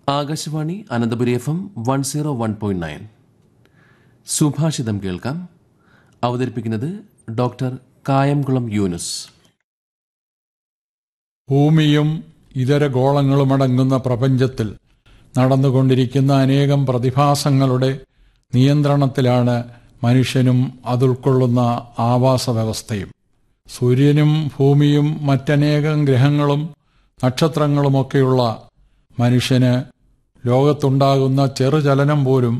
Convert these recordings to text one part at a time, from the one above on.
Akashvani Ananthapuri F M one zero one point nine സുഭാഷിതം കേൾക്കാം അവതരിപ്പിക്കുന്നത് ഡോക്ടർ കായംകുളം യൂനുസ് ഭൂമിയും ഇതര ഗോളങ്ങളുമടങ്ങുന്ന പ്രപഞ്ചത്തിൽ നടന്നുകൊണ്ടിരിക്കുന്ന അനേകം പ്രതിഭാസങ്ങളുടെ നിയന്ത്രണത്തിലാണ് മനുഷ്യനും അതുൾക്കൊള്ളുന്ന ആവാസ വ്യവസ്ഥയും സൂര്യനും ഭൂമിയും മറ്റനേകം ഗ്രഹങ്ങളും നക്ഷത്രങ്ങളുമൊക്കെയുള്ള മനുഷ്യന് ലോകത്തുണ്ടാകുന്ന ചെറുചലനം പോലും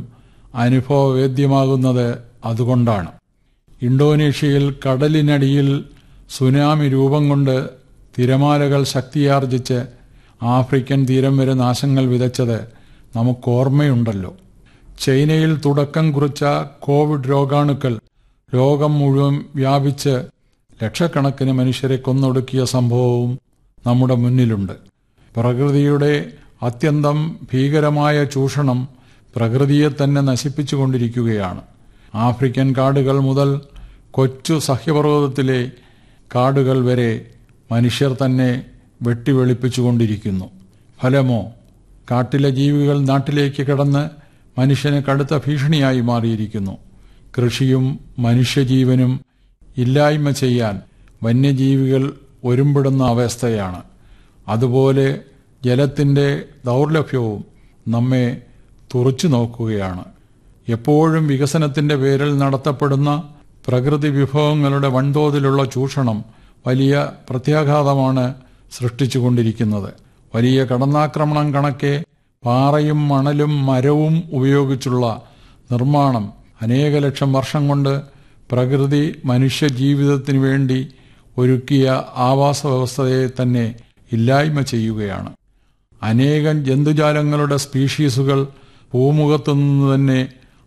അനുഭവവേദ്യമാകുന്നത് അതുകൊണ്ടാണ് ഇന്തോനേഷ്യയിൽ കടലിനടിയിൽ സുനാമി രൂപം കൊണ്ട് തിരമാലകൾ ശക്തിയാർജിച്ച് ആഫ്രിക്കൻ തീരം വരെ നാശങ്ങൾ വിതച്ചത് നമുക്കോർമ്മയുണ്ടല്ലോ ചൈനയിൽ തുടക്കം കുറിച്ച കോവിഡ് രോഗാണുക്കൾ ലോകം മുഴുവൻ വ്യാപിച്ച് ലക്ഷക്കണക്കിന് മനുഷ്യരെ കൊന്നൊടുക്കിയ സംഭവവും നമ്മുടെ മുന്നിലുണ്ട് പ്രകൃതിയുടെ അത്യന്തം ഭീകരമായ ചൂഷണം പ്രകൃതിയെ തന്നെ നശിപ്പിച്ചുകൊണ്ടിരിക്കുകയാണ് ആഫ്രിക്കൻ കാടുകൾ മുതൽ കൊച്ചു സഹ്യപർവ്വതത്തിലെ കാടുകൾ വരെ മനുഷ്യർ തന്നെ വെട്ടിവെളിപ്പിച്ചുകൊണ്ടിരിക്കുന്നു ഫലമോ കാട്ടിലെ ജീവികൾ നാട്ടിലേക്ക് കടന്ന് മനുഷ്യന് കടുത്ത ഭീഷണിയായി മാറിയിരിക്കുന്നു കൃഷിയും മനുഷ്യജീവനും ഇല്ലായ്മ ചെയ്യാൻ വന്യജീവികൾ ഒരുമ്പിടുന്ന അവസ്ഥയാണ് അതുപോലെ ജലത്തിൻ്റെ ദൗർലഭ്യവും നമ്മെ തുറച്ചു നോക്കുകയാണ് എപ്പോഴും വികസനത്തിന്റെ പേരിൽ നടത്തപ്പെടുന്ന പ്രകൃതി വിഭവങ്ങളുടെ വൻതോതിലുള്ള ചൂഷണം വലിയ പ്രത്യാഘാതമാണ് സൃഷ്ടിച്ചുകൊണ്ടിരിക്കുന്നത് വലിയ കടന്നാക്രമണം കണക്കെ പാറയും മണലും മരവും ഉപയോഗിച്ചുള്ള നിർമ്മാണം അനേക ലക്ഷം വർഷം കൊണ്ട് പ്രകൃതി മനുഷ്യ ജീവിതത്തിനു വേണ്ടി ഒരുക്കിയ ആവാസ വ്യവസ്ഥയെ തന്നെ ഇല്ലായ്മ ചെയ്യുകയാണ് അനേകം ജന്തുജാലങ്ങളുടെ സ്പീഷീസുകൾ ഭൂമുഖത്തു നിന്ന് തന്നെ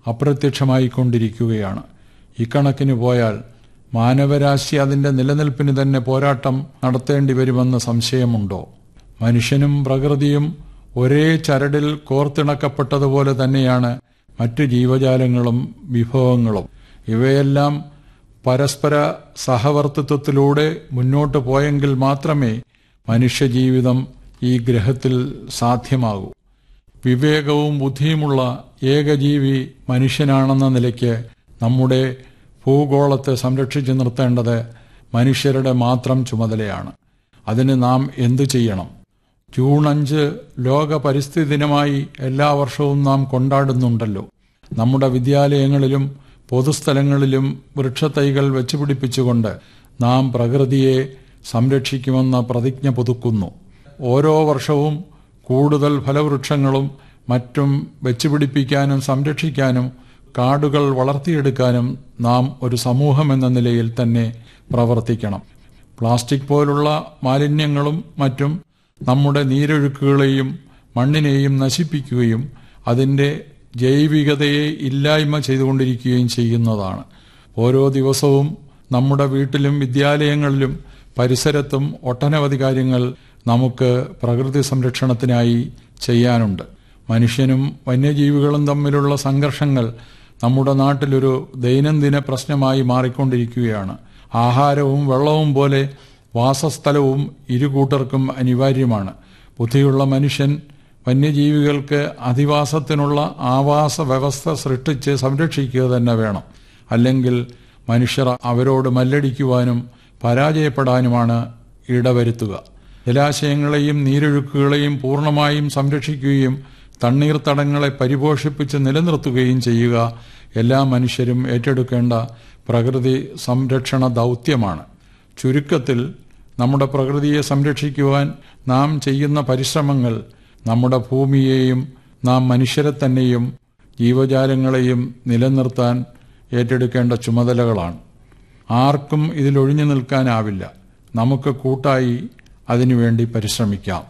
അപ്രത്യക്ഷമായിക്കൊണ്ടിരിക്കുകയാണ് ഇക്കണക്കിന് പോയാൽ മാനവരാശി അതിന്റെ നിലനിൽപ്പിന് തന്നെ പോരാട്ടം നടത്തേണ്ടി വരുമെന്ന് സംശയമുണ്ടോ മനുഷ്യനും പ്രകൃതിയും ഒരേ ചരടിൽ കോർത്തിണക്കപ്പെട്ടതുപോലെ തന്നെയാണ് മറ്റു ജീവജാലങ്ങളും വിഭവങ്ങളും ഇവയെല്ലാം പരസ്പര സഹവർത്തിത്വത്തിലൂടെ മുന്നോട്ട് പോയെങ്കിൽ മാത്രമേ മനുഷ്യജീവിതം ഈ ഗ്രഹത്തിൽ സാധ്യമാകൂ വിവേകവും ബുദ്ധിയുമുള്ള ഏകജീവി മനുഷ്യനാണെന്ന നിലയ്ക്ക് നമ്മുടെ ഭൂഗോളത്തെ സംരക്ഷിച്ചു നിർത്തേണ്ടത് മനുഷ്യരുടെ മാത്രം ചുമതലയാണ് അതിന് നാം എന്തു ചെയ്യണം ജൂൺ അഞ്ച് ലോക പരിസ്ഥിതി ദിനമായി എല്ലാ വർഷവും നാം കൊണ്ടാടുന്നുണ്ടല്ലോ നമ്മുടെ വിദ്യാലയങ്ങളിലും പൊതുസ്ഥലങ്ങളിലും വൃക്ഷത്തൈകൾ വെച്ചുപിടിപ്പിച്ചുകൊണ്ട് നാം പ്രകൃതിയെ സംരക്ഷിക്കുമെന്ന പ്രതിജ്ഞ പുതുക്കുന്നു ഓരോ വർഷവും കൂടുതൽ ഫലവൃക്ഷങ്ങളും മറ്റും വെച്ചുപിടിപ്പിക്കാനും സംരക്ഷിക്കാനും കാടുകൾ വളർത്തിയെടുക്കാനും നാം ഒരു സമൂഹമെന്ന നിലയിൽ തന്നെ പ്രവർത്തിക്കണം പ്ലാസ്റ്റിക് പോലുള്ള മാലിന്യങ്ങളും മറ്റും നമ്മുടെ നീരൊഴുക്കുകളെയും മണ്ണിനെയും നശിപ്പിക്കുകയും അതിൻ്റെ ജൈവികതയെ ഇല്ലായ്മ ചെയ്തുകൊണ്ടിരിക്കുകയും ചെയ്യുന്നതാണ് ഓരോ ദിവസവും നമ്മുടെ വീട്ടിലും വിദ്യാലയങ്ങളിലും പരിസരത്തും ഒട്ടനവധി കാര്യങ്ങൾ നമുക്ക് പ്രകൃതി സംരക്ഷണത്തിനായി ചെയ്യാനുണ്ട് മനുഷ്യനും വന്യജീവികളും തമ്മിലുള്ള സംഘർഷങ്ങൾ നമ്മുടെ നാട്ടിലൊരു ദൈനംദിന പ്രശ്നമായി മാറിക്കൊണ്ടിരിക്കുകയാണ് ആഹാരവും വെള്ളവും പോലെ വാസസ്ഥലവും ഇരുകൂട്ടർക്കും അനിവാര്യമാണ് ബുദ്ധിയുള്ള മനുഷ്യൻ വന്യജീവികൾക്ക് അധിവാസത്തിനുള്ള ആവാസ വ്യവസ്ഥ സൃഷ്ടിച്ച് സംരക്ഷിക്കുക തന്നെ വേണം അല്ലെങ്കിൽ മനുഷ്യർ അവരോട് മല്ലടിക്കുവാനും പരാജയപ്പെടാനുമാണ് ഇടവരുത്തുക ജലാശയങ്ങളെയും നീരൊഴുക്കുകളെയും പൂർണ്ണമായും സംരക്ഷിക്കുകയും തണ്ണീർത്തടങ്ങളെ പരിപോഷിപ്പിച്ച് നിലനിർത്തുകയും ചെയ്യുക എല്ലാ മനുഷ്യരും ഏറ്റെടുക്കേണ്ട പ്രകൃതി സംരക്ഷണ ദൗത്യമാണ് ചുരുക്കത്തിൽ നമ്മുടെ പ്രകൃതിയെ സംരക്ഷിക്കുവാൻ നാം ചെയ്യുന്ന പരിശ്രമങ്ങൾ നമ്മുടെ ഭൂമിയെയും നാം മനുഷ്യരെ തന്നെയും ജീവജാലങ്ങളെയും നിലനിർത്താൻ ഏറ്റെടുക്കേണ്ട ചുമതലകളാണ് ആർക്കും ഇതിലൊഴിഞ്ഞു നിൽക്കാനാവില്ല നമുക്ക് കൂട്ടായി അതിനുവേണ്ടി പരിശ്രമിക്കാം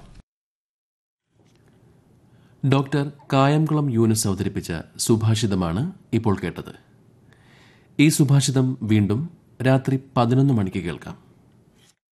ഡോക്ടർ കായംകുളം യൂനുസ് അവതരിപ്പിച്ച സുഭാഷിതമാണ് ഇപ്പോൾ കേട്ടത് ഈ സുഭാഷിതം വീണ്ടും രാത്രി പതിനൊന്ന് മണിക്ക് കേൾക്കാം